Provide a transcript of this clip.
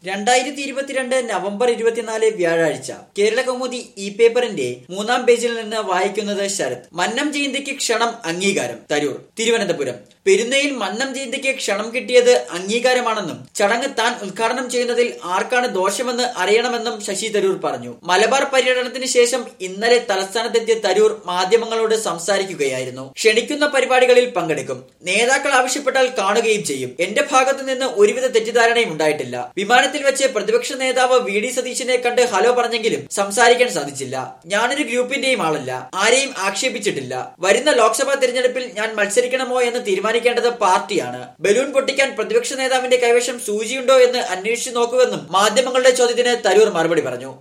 രണ്ടായിരത്തി ഇരുപത്തിരണ്ട് നവംബർ ഇരുപത്തിനാല് വ്യാഴാഴ്ച കേരള കൗമുദി ഇ പേപ്പറിന്റെ മൂന്നാം പേജിൽ നിന്ന് വായിക്കുന്നത് ശരത് മന്നം ജയന്തിക്ക് ക്ഷണം അംഗീകാരം തരൂർ തിരുവനന്തപുരം പെരുന്നയിൽ മന്നം ജയന്തിക്ക് ക്ഷണം കിട്ടിയത് അംഗീകാരമാണെന്നും ചടങ്ങ് താൻ ഉദ്ഘാടനം ചെയ്യുന്നതിൽ ആർക്കാണ് ദോഷമെന്ന് അറിയണമെന്നും ശശി തരൂർ പറഞ്ഞു മലബാർ പര്യടനത്തിന് ശേഷം ഇന്നലെ തലസ്ഥാനത്തെത്തിയ തരൂർ മാധ്യമങ്ങളോട് സംസാരിക്കുകയായിരുന്നു ക്ഷണിക്കുന്ന പരിപാടികളിൽ പങ്കെടുക്കും നേതാക്കൾ ആവശ്യപ്പെട്ടാൽ കാണുകയും ചെയ്യും എന്റെ ഭാഗത്തു നിന്ന് ഒരുവിധ തെറ്റിദ്ധാരണയും ഉണ്ടായിട്ടില്ല വിമാനത്തിൽ വെച്ച് പ്രതിപക്ഷ നേതാവ് വി ഡി സതീശനെ കണ്ട് ഹലോ പറഞ്ഞെങ്കിലും സംസാരിക്കാൻ സാധിച്ചില്ല ഞാനൊരു ഗ്രൂപ്പിന്റെയും ആളല്ല ആരെയും ആക്ഷേപിച്ചിട്ടില്ല വരുന്ന ലോക്സഭാ തെരഞ്ഞെടുപ്പിൽ ഞാൻ മത്സരിക്കണമോ എന്ന് തീരുമാനിക്കേണ്ടത് പാർട്ടിയാണ് ബലൂൺ പൊട്ടിക്കാൻ പ്രതിപക്ഷ നേതാവിന്റെ കൈവശം സൂചിയുണ്ടോ എന്ന് അന്വേഷിച്ചു നോക്കുമെന്നും മാധ്യമങ്ങളുടെ ചോദ്യത്തിന് തരൂർ മറുപടി പറഞ്ഞു